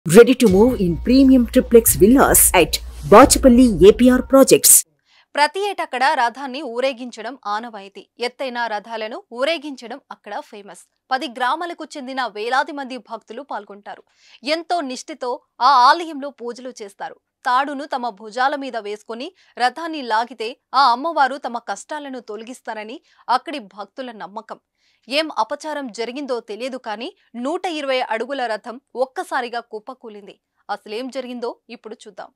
Ready to move in premium triplex villas at Bachapalli APR Projects. ప్రతి ఏటక్కడ రథాన్ని ఊరేగించడం ఆనవాయితీ ఎత్తైన రథాలను ఊరేగించడం అక్కడ ఫేమస్ పది గ్రామాలకు చెందిన వేలాది మంది భక్తులు పాల్గొంటారు ఎంతో నిష్ఠతో ఆ ఆలయంలో పూజలు చేస్తారు తాడును తమ భుజాల మీద వేసుకుని రథాన్ని లాగితే ఆ అమ్మవారు తమ కష్టాలను తొలగిస్తారని అక్కడి భక్తుల నమ్మకం ఏం అపచారం జరిగిందో తెలియదు కానీ నూట ఇరవై అడుగుల రథం ఒక్కసారిగా కుప్పకూలింది అసలేం జరిగిందో ఇప్పుడు చూద్దాం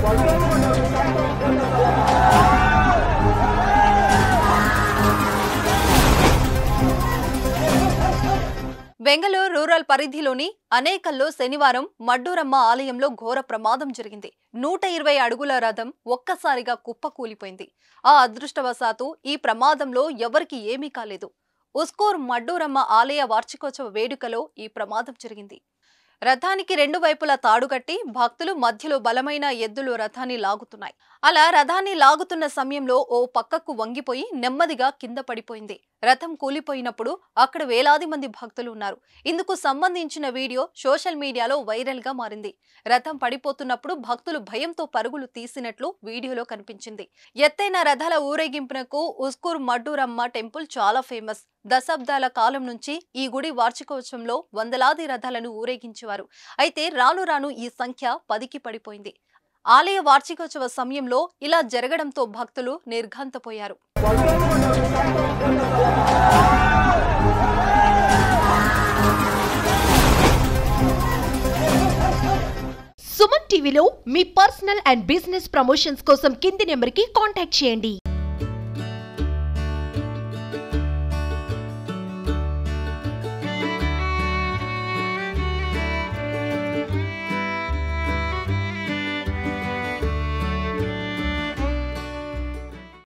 బెంగళూరు రూరల్ పరిధిలోని అనేకల్లో శనివారం మడ్డూరమ్మ ఆలయంలో ఘోర ప్రమాదం జరిగింది నూట ఇరవై అడుగుల రథం ఒక్కసారిగా కుప్పకూలిపోయింది ఆ అదృష్టవశాత్తు ఈ ప్రమాదంలో ఎవరికి ఏమీ కాలేదు ఉస్కూర్ మడ్డూరమ్మ ఆలయ వార్షికోత్సవ వేడుకలో ఈ ప్రమాదం జరిగింది రథానికి రెండు వైపులా తాడు కట్టి భక్తులు మధ్యలో బలమైన ఎద్దులు రథాన్ని లాగుతున్నాయి అలా రథాన్ని లాగుతున్న సమయంలో ఓ పక్కకు వంగిపోయి నెమ్మదిగా కింద పడిపోయింది రథం కూలిపోయినప్పుడు అక్కడ వేలాది మంది భక్తులు ఉన్నారు ఇందుకు సంబంధించిన వీడియో సోషల్ మీడియాలో వైరల్ గా మారింది రథం పడిపోతున్నప్పుడు భక్తులు భయంతో పరుగులు తీసినట్లు వీడియోలో కనిపించింది ఎత్తైన రథాల ఊరేగింపునకు ఉస్కూర్ మడ్డూరమ్మ టెంపుల్ చాలా ఫేమస్ దశాబ్దాల కాలం నుంచి ఈ గుడి వార్షికోత్సవంలో వందలాది రథాలను ఊరేగించేవారు అయితే రాను రాను ఈ సంఖ్య పదికి పడిపోయింది ఆలయ వార్షికోత్సవ సమయంలో ఇలా జరగడంతో భక్తులు నిర్ఘాంతపోయారు సుమన్ టీవీలో మీ పర్సనల్ అండ్ బిజినెస్ ప్రమోషన్స్ కోసం కింది నెంబర్కి కాంటాక్ట్ చేయండి